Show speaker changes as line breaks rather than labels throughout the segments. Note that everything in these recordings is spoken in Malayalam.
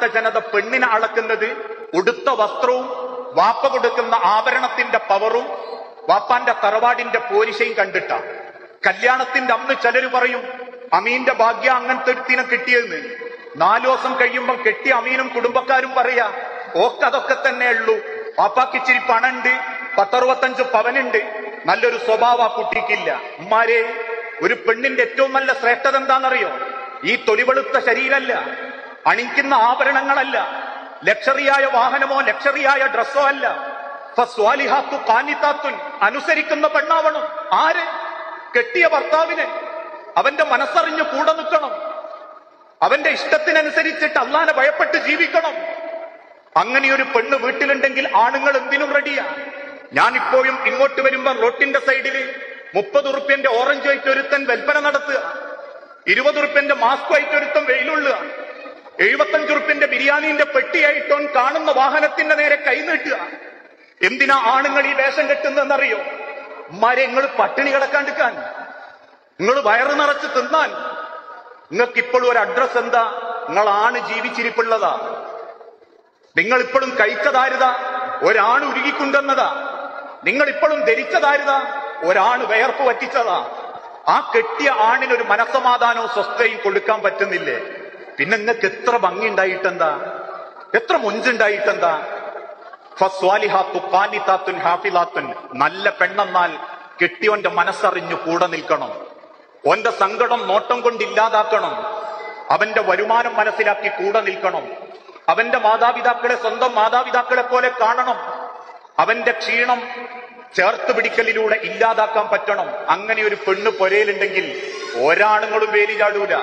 ഇന്നത്തെ ജനത പെണ്ണിനെ അളക്കുന്നത് ഉടുത്ത വസ്ത്രവും വാപ്പ കൊടുക്കുന്ന ആഭരണത്തിന്റെ പവറും വാപ്പാന്റെ തറവാടിന്റെ പോരിശയും കണ്ടിട്ടാ കല്യാണത്തിന്റെ അന്ന് ചിലര് പറയും അമീന്റെ ഭാഗ്യം അങ്ങനത്തെ ഒരുത്തിനെ കിട്ടിയെന്ന് നാലു ദിവസം കഴിയുമ്പം കെട്ടിയ അമീനും കുടുംബക്കാരും പറയാ ഓക്കതൊക്കെ തന്നെ ഉള്ളൂ വാപ്പാക്ക് ഇച്ചിരി പണുണ്ട് പത്തറുപത്തഞ്ച് പവനുണ്ട് നല്ലൊരു സ്വഭാവ ആ കുട്ടിക്കില്ല ഉമ്മാരെ ഒരു പെണ്ണിന്റെ ഏറ്റവും നല്ല ശ്രേഷ്ഠത എന്താണെന്നറിയോ ഈ തൊലിവെളുത്ത ശരീരമല്ല അണിക്കുന്ന ആഭരണങ്ങളല്ല ലക്ഷറിയായ വാഹനമോ ലക്ഷറിയായ ഡ്രസ്സോ അല്ല ഫസ്വാലിഹാത്തു കാനിത്താത്തുൻ അനുസരിക്കുന്ന പെണ്ണാവണം ആര് കെട്ടിയ ഭർത്താവിന് അവന്റെ മനസ്സറിഞ്ഞ് കൂടെ നിൽക്കണം അവന്റെ ഇഷ്ടത്തിനനുസരിച്ചിട്ട് അള്ളാനെ ഭയപ്പെട്ട് ജീവിക്കണം അങ്ങനെ ഒരു പെണ്ണ് വീട്ടിലുണ്ടെങ്കിൽ ആണുങ്ങൾ എന്തിനും റെഡിയാ ഞാൻ ഇപ്പോഴും ഇങ്ങോട്ട് വരുമ്പോ റോട്ടിന്റെ സൈഡില് മുപ്പത് ഉറുപ്പ്യന്റെ ഓറഞ്ച് ആയിട്ട് ഒരുത്തൻ വിൽപ്പന നടത്തുക ഇരുപത് ഉറുപ്പ്യന്റെ മാസ്ക് ആയിട്ട് ഒരുത്തൻ വെയിലുള്ളുക എഴുപത്തഞ്ച് ഉറുപ്പ്യന്റെ ബിരിയാണിന്റെ പെട്ടിയായിട്ടോൻ കാണുന്ന വാഹനത്തിന്റെ നേരെ കൈനീട്ടുക എന്തിനാ ആണുങ്ങൾ ഈ വേഷം കെട്ടുന്നതെന്നറിയോ ഉമ്മാരെ നിങ്ങൾ പട്ടിണി കിടക്കാണ്ടിരിക്കാൻ നിങ്ങൾ വയറ് നിറച്ച് തിന്നാൻ നിങ്ങൾക്ക് ഇപ്പോഴും ഒരു അഡ്രസ് എന്താ നിങ്ങളാണ് ജീവിച്ചിരിപ്പുള്ളതാ നിങ്ങൾ ഇപ്പോഴും കഴിച്ചതാരുതാ ഒരാണ് ഉരുകിക്കൊണ്ടുവന്നതാ നിങ്ങൾ ഇപ്പോഴും ധരിച്ചതാരുതാ ഒരാണ് വയർപ്പ് പറ്റിച്ചതാ ആ കെട്ടിയ ആണിനൊരു മനസ്സമാധാനവും സ്വസ്ഥയും കൊടുക്കാൻ പറ്റുന്നില്ലേ പിന്നെ നിങ്ങൾക്ക് എത്ര ഭംഗി ഉണ്ടായിട്ടെന്താ എത്ര മുഞ്ചുണ്ടായിട്ടെന്താ ഫസ്വാലിഹാത്തു ഖാനിതാത്തുൻ ഹാഫിലാത്തുൻ നല്ല പെണ്ണെന്നാൽ കെട്ടിയോന്റെ മനസ്സറിഞ്ഞു കൂടെ നിൽക്കണം ഓന്റെ സങ്കടം നോട്ടം കൊണ്ട് ഇല്ലാതാക്കണം അവന്റെ വരുമാനം മനസ്സിലാക്കി കൂടെ നിൽക്കണം അവന്റെ മാതാപിതാക്കളെ സ്വന്തം മാതാപിതാക്കളെ പോലെ കാണണം അവന്റെ ക്ഷീണം ചേർത്ത് പിടിക്കലിലൂടെ ഇല്ലാതാക്കാൻ പറ്റണം അങ്ങനെ ഒരു പെണ്ണ് പൊരയിലുണ്ടെങ്കിൽ ഒരാണുങ്ങളും വേലി ചാടൂല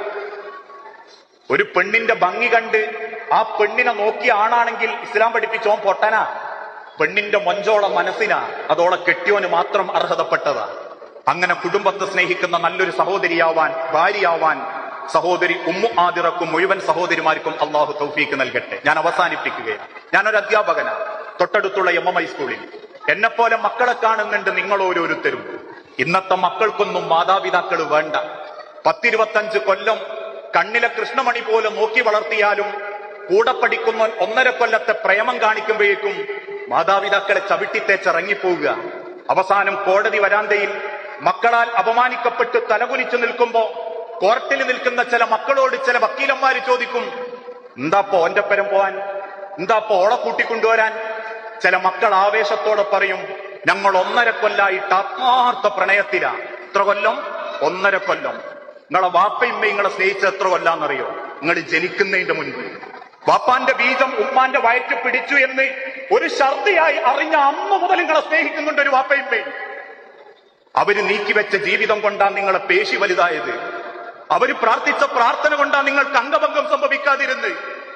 ഒരു പെണ്ണിന്റെ ഭംഗി കണ്ട് ആ പെണ്ണിനെ നോക്കിയ ആണാണെങ്കിൽ ഇസ്ലാം പഠിപ്പിച്ചോൻ പൊട്ടനാ പെണ്ണിന്റെ മൊഞ്ചോളം മനസ്സിനാ അതോളെ കെട്ടിയോന് മാത്രം അർഹതപ്പെട്ടതാ അങ്ങനെ കുടുംബത്തെ സ്നേഹിക്കുന്ന നല്ലൊരു സഹോദരിയാവാൻ ഭാര്യയാവാൻ സഹോദരി ഉമ്മു ആദിറക്കും മുഴുവൻ സഹോദരിമാർക്കും അള്ളാഹു തൗഫീക്ക് നൽകട്ടെ ഞാൻ അവസാനിപ്പിക്കുകയാണ് ഞാനൊരു അധ്യാപകനാ തൊട്ടടുത്തുള്ള എം എം ഐ സ്കൂളിൽ എന്നെ പോലെ മക്കളെ കാണുന്നുണ്ട് നിങ്ങൾ ഓരോരുത്തരും ഇന്നത്തെ മക്കൾക്കൊന്നും മാതാപിതാക്കൾ വേണ്ട പത്തിരുപത്തഞ്ച് കൊല്ലം കണ്ണിലെ കൃഷ്ണമണി പോലെ നോക്കി വളർത്തിയാലും കൂടെ പഠിക്കുന്ന ഒന്നര കൊല്ലത്തെ പ്രേമം കാണിക്കുമ്പോഴേക്കും മാതാപിതാക്കളെ ചവിട്ടിത്തേച്ചിറങ്ങിപ്പോവുക അവസാനം കോടതി വരാന്തയിൽ മക്കളാൽ അപമാനിക്കപ്പെട്ട് തലകുനിച്ചു നിൽക്കുമ്പോ കോർട്ടിൽ നിൽക്കുന്ന ചില മക്കളോട് ചില വക്കീലന്മാര് ചോദിക്കും എന്താപ്പോ ഓന്റെ പരം പോവാൻ എന്താപ്പോ ഓളെ കൂട്ടിക്കൊണ്ടുവരാൻ ചില മക്കൾ ആവേശത്തോടെ പറയും ഞങ്ങൾ ഒന്നര കൊല്ലായിട്ട് ആത്മാർത്ഥ പ്രണയത്തിലാ എത്ര കൊല്ലം ഒന്നര കൊല്ലം നിങ്ങളെ വാപ്പയമ്മ നിങ്ങളെ സ്നേഹിച്ച എത്ര കൊല്ലാന്നറിയോ നിങ്ങൾ ജനിക്കുന്നതിന്റെ മുൻപ് വാപ്പാന്റെ ബീജം ഉമ്മാന്റെ വയറ്റ് പിടിച്ചു എന്ന് ഒരു ഛർദിയായി അറിഞ്ഞ അന്ന് മുതൽ നിങ്ങളെ സ്നേഹിക്കുന്നുണ്ട് ഒരു വാപ്പയമ്മയും അവര് നീക്കിവെച്ച ജീവിതം കൊണ്ടാണ് നിങ്ങളെ പേശി വലുതായത് അവര് പ്രാർത്ഥിച്ച പ്രാർത്ഥന കൊണ്ടാണ് നിങ്ങൾക്ക് അംഗഭംഗം സംഭവിക്കാതിരുന്നത്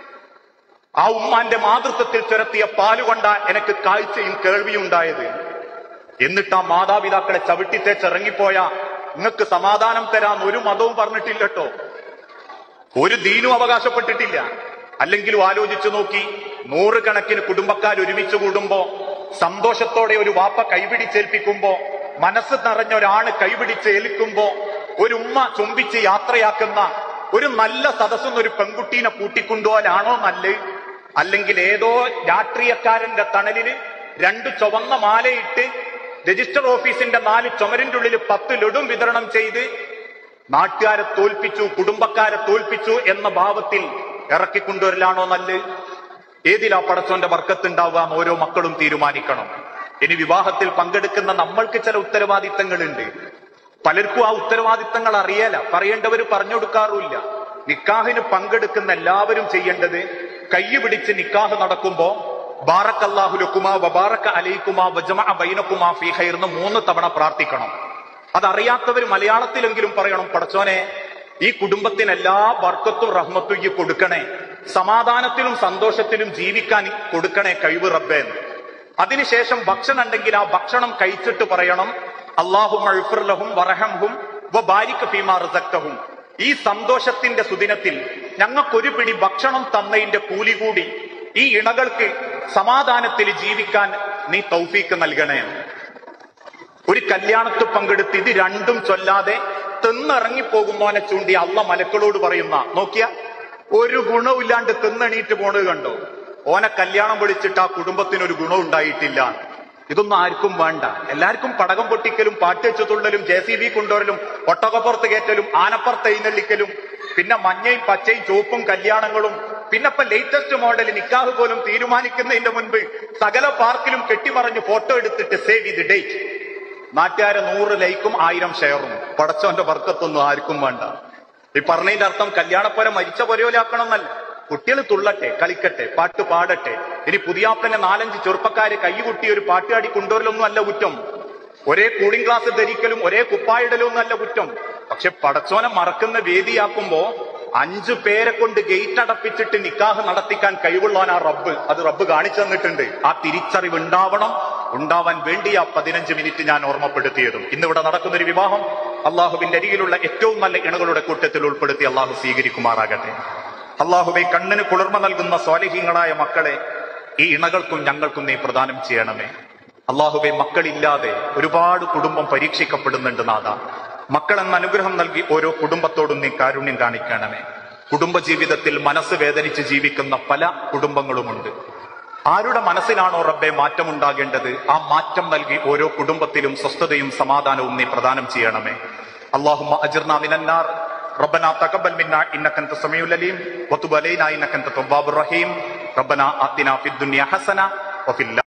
ആ ഉമ്മാന്റെ മാതൃത്വത്തിൽ ചുരത്തിയ പാലുകൊണ്ടാ എനിക്ക് കാഴ്ചയും കേൾവിയും ഉണ്ടായത് എന്നിട്ട് ആ മാതാപിതാക്കളെ ചവിട്ടിത്തേച്ചിറങ്ങിപ്പോയ നിങ്ങൾക്ക് സമാധാനം തരാൻ ഒരു മതവും പറഞ്ഞിട്ടില്ലട്ടോ ഒരു ദീനും അവകാശപ്പെട്ടിട്ടില്ല അല്ലെങ്കിലും ആലോചിച്ചു നോക്കി നൂറുകണക്കിന് കുടുംബക്കാർ ഒരുമിച്ച് കൂടുമ്പോ സന്തോഷത്തോടെ ഒരു വാപ്പ കൈപിടിച്ചേൽപ്പിക്കുമ്പോ മനസ്സ് നിറഞ്ഞ ഒരാണ് കൈപിടിച്ചേൽക്കുമ്പോ ഒരു ഉമ്മ ചുംബിച്ച് യാത്രയാക്കുന്ന ഒരു നല്ല സദസ്സെന്ന് ഒരു പെൺകുട്ടീനെ കൂട്ടിക്കൊണ്ടുപോലാണോ നല്ലത് അല്ലെങ്കിൽ ഏതോ രാഷ്ട്രീയക്കാരന്റെ തണലില് രണ്ട് ചുവന്ന മാലയിട്ട് രജിസ്റ്റർ ഓഫീസിന്റെ നാല് ചുമരിന്റെ ഉള്ളിൽ പത്ത് ലഡും വിതരണം ചെയ്ത് നാട്ടുകാരെ തോൽപ്പിച്ചു കുടുംബക്കാരെ തോൽപ്പിച്ചു എന്ന ഭാവത്തിൽ ഇറക്കിക്കൊണ്ടുവരലാണോ നല്ലത് ഏതിലാ പടച്ചോന്റെ വർക്കത്തുണ്ടാവുക എന്ന് ഓരോ മക്കളും തീരുമാനിക്കണം ഇനി വിവാഹത്തിൽ പങ്കെടുക്കുന്ന നമ്മൾക്ക് ചില ഉത്തരവാദിത്തങ്ങളുണ്ട് പലർക്കും ആ ഉത്തരവാദിത്തങ്ങൾ അറിയാല പറയേണ്ടവർ പറഞ്ഞു കൊടുക്കാറുമില്ല നിക്കാഹിന് പങ്കെടുക്കുന്ന എല്ലാവരും ചെയ്യേണ്ടത് കൈ പിടിച്ച് നിക്കാഹ് നടക്കുമ്പോ ബാറക്കല്ലാഹു ലക്കുമാ വബാറക്ക അലൈക്കുമാ വജമഅ ബൈനക്കുമാ ഫീ ഖൈർ എന്ന് മൂന്ന് തവണ പ്രാർത്ഥിക്കണം അതറിയാത്തവർ മലയാളത്തിലെങ്കിലും പറയണം പടച്ചോനെ ഈ കുടുംബത്തിന് എല്ലാ വർക്കത്തും റഹ്മത്തും ഈ കൊടുക്കണേ സമാധാനത്തിലും സന്തോഷത്തിലും ജീവിക്കാൻ കൊടുക്കണേ കഴിവ് റബ്ബേ എന്ന് അതിനുശേഷം ഭക്ഷണം ഉണ്ടെങ്കിൽ ആ ഭക്ഷണം കഴിച്ചിട്ട് പറയണം അള്ളാഹു മഴുഫുർലഹും വറഹംഹും ബാരിക് ഫീമാ റിസക്തഹും ഈ സന്തോഷത്തിന്റെ സുദിനത്തിൽ ഞങ്ങൾക്കൊരു പിടി ഭക്ഷണം തന്നതിന്റെ കൂലി കൂടി ഈ ഇണകൾക്ക് സമാധാനത്തിൽ ജീവിക്കാൻ നീ തൗഫീക്ക് നൽകണേ ഒരു കല്യാണത്തിൽ പങ്കെടുത്ത് ഇത് രണ്ടും ചൊല്ലാതെ തിന്നിറങ്ങിപ്പോകുന്നവനെ ചൂണ്ടി അള്ള മലക്കളോട് പറയുന്ന നോക്കിയ ഒരു ഗുണമില്ലാണ്ട് തിന്നെണീറ്റ് പോണത് കണ്ടോ ഓനെ കല്യാണം വിളിച്ചിട്ട് ആ കുടുംബത്തിന് ഒരു ഗുണം ഉണ്ടായിട്ടില്ല ഇതൊന്നും ആർക്കും വേണ്ട എല്ലാവർക്കും പടകം പൊട്ടിക്കലും പാട്ടുവെച്ച് തുള്ളലും ജെ സി ബി കൊണ്ടുവരലും ഒട്ടകപ്പുറത്ത് കയറ്റലും ആനപ്പുറത്ത് എഴുന്നള്ളിക്കലും പിന്നെ മഞ്ഞയും പച്ചയും ചുവപ്പും കല്യാണങ്ങളും പിന്നെ ഇപ്പൊ ലേറ്റസ്റ്റ് മോഡൽ നിക്കാഹ് പോലും തീരുമാനിക്കുന്നതിന്റെ മുൻപ് സകല പാർക്കിലും കെട്ടിമറിഞ്ഞ് ഫോട്ടോ എടുത്തിട്ട് സേവ് ചെയ്ത് ഡേറ്റ് നാട്ടുകാരെ നൂറ് ലൈക്കും ആയിരം ഷെയറും പടച്ചോന്റെ വർക്കത്തൊന്നും ആർക്കും വേണ്ട ഈ പറഞ്ഞതിന്റെ അർത്ഥം കല്യാണപ്പുര മരിച്ച പൊരയോലാക്കണം എന്നല്ല കുട്ടികൾ തുള്ളട്ടെ കളിക്കട്ടെ പാട്ട് പാടട്ടെ ഇനി പുതിയാപ്പനെ നാലഞ്ച് ചെറുപ്പക്കാര് കൈകുട്ടി ഒരു പാട്ടുകാടി കൊണ്ടുവരലൊന്നും അല്ല കുറ്റം ഒരേ കൂളിംഗ് ഗ്ലാസ് ധരിക്കലും ഒരേ കുപ്പായിടലും ഒന്നല്ല കുറ്റം പക്ഷെ പടച്ചോനെ മറക്കുന്ന വേദിയാക്കുമ്പോ അഞ്ചു പേരെ കൊണ്ട് ഗേറ്റ് അടപ്പിച്ചിട്ട് നിക്കാഹ് നടത്തിക്കാൻ കഴിവുള്ളവൻ ആ റബ്ബ് അത് റബ്ബ് കാണിച്ചു തന്നിട്ടുണ്ട് ആ തിരിച്ചറിവ് ഉണ്ടാവണം ഉണ്ടാവാൻ വേണ്ടി ആ പതിനഞ്ച് മിനിറ്റ് ഞാൻ ഓർമ്മപ്പെടുത്തിയതും ഇന്നിവിടെ നടക്കുന്ന ഒരു വിവാഹം അള്ളാഹുവിന്റെ അരികിലുള്ള ഏറ്റവും നല്ല ഇണകളുടെ കൂട്ടത്തിൽ ഉൾപ്പെടുത്തി അള്ളാഹു സ്വീകരിക്കുമാറാകട്ടെ അള്ളാഹുബെ കണ്ണിന് കുളിർമ നൽകുന്ന സ്വാലിഹ്യങ്ങളായ മക്കളെ ഈ ഇണകൾക്കും ഞങ്ങൾക്കും നീ പ്രദാനം ചെയ്യണമേ അള്ളാഹുബെ മക്കളില്ലാതെ ഒരുപാട് കുടുംബം പരീക്ഷിക്കപ്പെടുന്നുണ്ട് നാഥ മക്കൾ എന്ന അനുഗ്രഹം നൽകി ഓരോ കുടുംബത്തോടും നീ കാരുണ്യം കാണിക്കണമേ കുടുംബജീവിതത്തിൽ മനസ്സ് വേദനിച്ച് ജീവിക്കുന്ന പല കുടുംബങ്ങളുമുണ്ട് ആരുടെ മനസ്സിലാണോ റബ്ബെ മാറ്റമുണ്ടാകേണ്ടത് ആ മാറ്റം നൽകി ഓരോ കുടുംബത്തിലും സ്വസ്ഥതയും സമാധാനവും നീ പ്രദാനം ചെയ്യണമേ അള്ളാഹുമ്മ അജിർന മിനന്നാർ ربنا تقبل منا انك انت السميع العليم وتب علينا انك انت التواب الرحيم ربنا آتنا في الدنيا حسنه وفي